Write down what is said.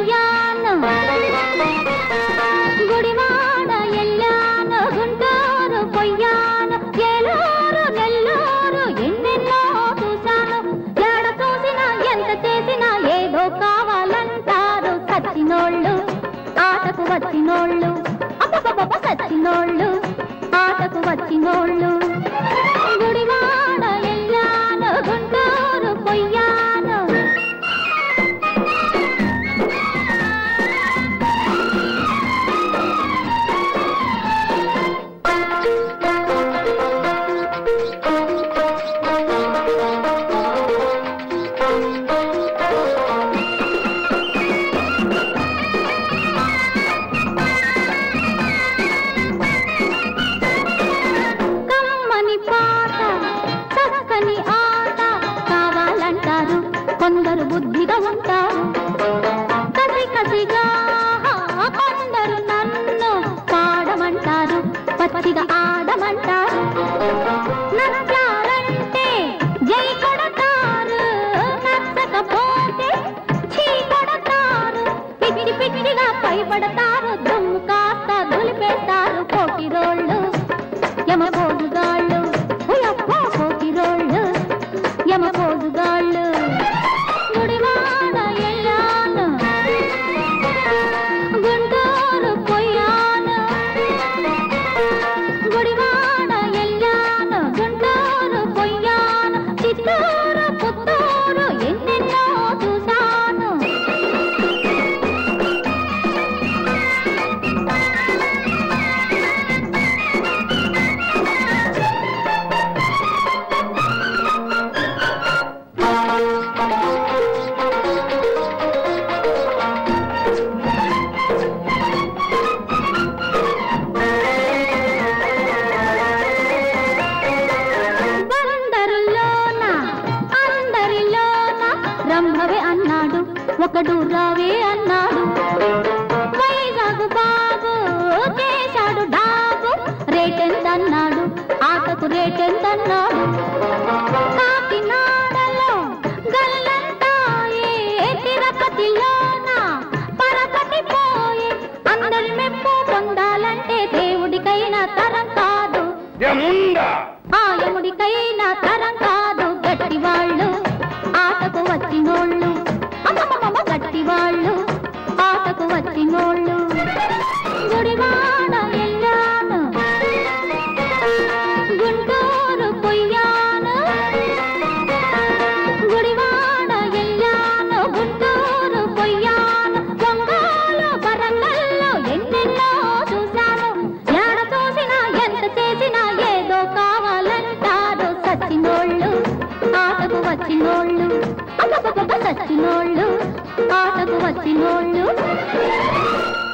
పొయ్యాను గుడివాడ ఎల్లాను గుంటూరు పొయ్యాను ఏలూరు నెల్లూరు ఎన్నెన్నో చూశాను ఎడ చూసినా ఎంత చేసినా ఏదో కావాలంటారు సచ్చినోళ్ళు ఆటకు వచ్చినోళ్ళు అబ్బబ్బబ్బ సచ్చినోళ్ళు ఆటకు వచ్చినోళ్ళు గుడివాడ ఎల్లాను గుంటూరు పొయ్యాను కమ్మని పాట చక్కని ఆట కావాలంటారు కొందరు బుద్ధిగా ఉంటారు కసి కసిగా కొందరు నన్ను పాడమంటారు పచ్చిగా ఆడమంటారు నచ్చారంటే జై కొడతారు నచ్చకపోతే చీ కొడతారు పిచ్చి పిచ్చిగా పైపడతారు దుమ్ము కాస్త దులిపేస్తారు పోకిరోళ్ళు యమ పోజుగాళ్ళు ఉయప్పో పోకిరోళ్ళు యమ పోజుగాళ్ళు గుడివాడ ఎల్లాను గుంటూరు పొయ్యాను గుడివాడ ఎల్లాను గుంటూరు పొయ్యాను చిత్తూరు పుత్తూరు ఎన్నెన్నో చూశాను అందరిలోన అందరిలోన రంభవే అన్నాడు ఒకడు రావే అన్నాడు వైజాగు బాబు చేశాడు డాబు రేటెంత అన్నాడు ఆటకు రేటెంత అన్నాడు కాకినాడలో గల్లంతాయే తిరుపతిలోన పరపతి పోయే అందరి మెప్పు పొందాలంటే దేవుడికైనా తరం కాదు యముండా ఆయముడికైనా తరం కాదు గట్టి వాళ్ళు ఆటకు వచ్చినోళ్ళు అమ్మమ్మమ్మ గట్టి వాళ్ళు ఆటకు వచ్చినోళ్ళు గుడివాడ ఎల్లాను గుంటూరు పొయ్యాను గుడివాడ ఎల్లాను గుంటూరు పొయ్యాను ఒంగోలు వరంగల్లో ఎన్నెన్నో చూశాను ఎడ చూసినా ఎంత చేసినా ఏదో కావాలంటారు సచ్చినోళ్ళు ఆటకు వచ్చినోళ్ళు అబ్బబ్బబ్బ సచ్చినోళ్ళు ఆటకు వచ్చినోళ్ళు